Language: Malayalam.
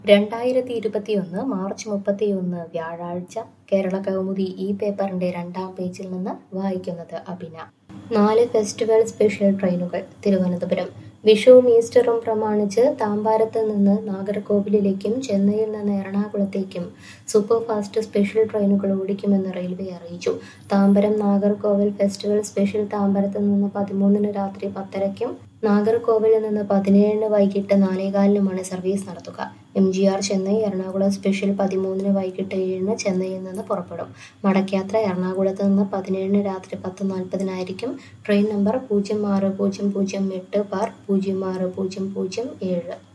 രണ്ടായിരത്തി ഇരുപത്തിയൊന്ന് മാർച്ച് മുപ്പത്തിയൊന്ന് വ്യാഴാഴ്ച കേരള കൗമുദി ഈ പേപ്പറിന്റെ രണ്ടാം പേജിൽ നിന്ന് വായിക്കുന്നത് അഭിന നാല് ഫെസ്റ്റിവൽ സ്പെഷ്യൽ ട്രെയിനുകൾ തിരുവനന്തപുരം വിഷുവും ഈസ്റ്ററും പ്രമാണിച്ച് താമ്പാരത്ത് നിന്ന് നാഗർകോവിലിലേക്കും ചെന്നൈയിൽ നിന്ന് എറണാകുളത്തേക്കും സൂപ്പർ ഫാസ്റ്റ് സ്പെഷ്യൽ ട്രെയിനുകൾ ഓടിക്കുമെന്ന് റെയിൽവേ അറിയിച്ചു താമ്പരം നാഗർകോവിൽ ഫെസ്റ്റിവൽ സ്പെഷ്യൽ താമ്പരത്ത് നിന്ന് പതിമൂന്നിന് രാത്രി പത്തരയ്ക്കും നാഗർകോവിലിൽ നിന്ന് പതിനേഴിന് വൈകിട്ട് നാലേകാലിനുമാണ് സർവീസ് നടത്തുക M G R Chennai Ernakulam special പതിമൂന്നിന് വൈകിട്ട് ഏഴിന് ചെന്നൈയിൽ നിന്ന് പുറപ്പെടും മടക്കയാത്ര എറണാകുളത്ത് നിന്ന് പതിനേഴിന് രാത്രി പത്ത് നാൽപ്പതിനായിരിക്കും ട്രെയിൻ നമ്പർ പൂജ്യം ആറ് പൂജ്യം പൂജ്യം എട്ട് ബാർ പൂജ്യം ആറ് പൂജ്യം പൂജ്യം ഏഴ്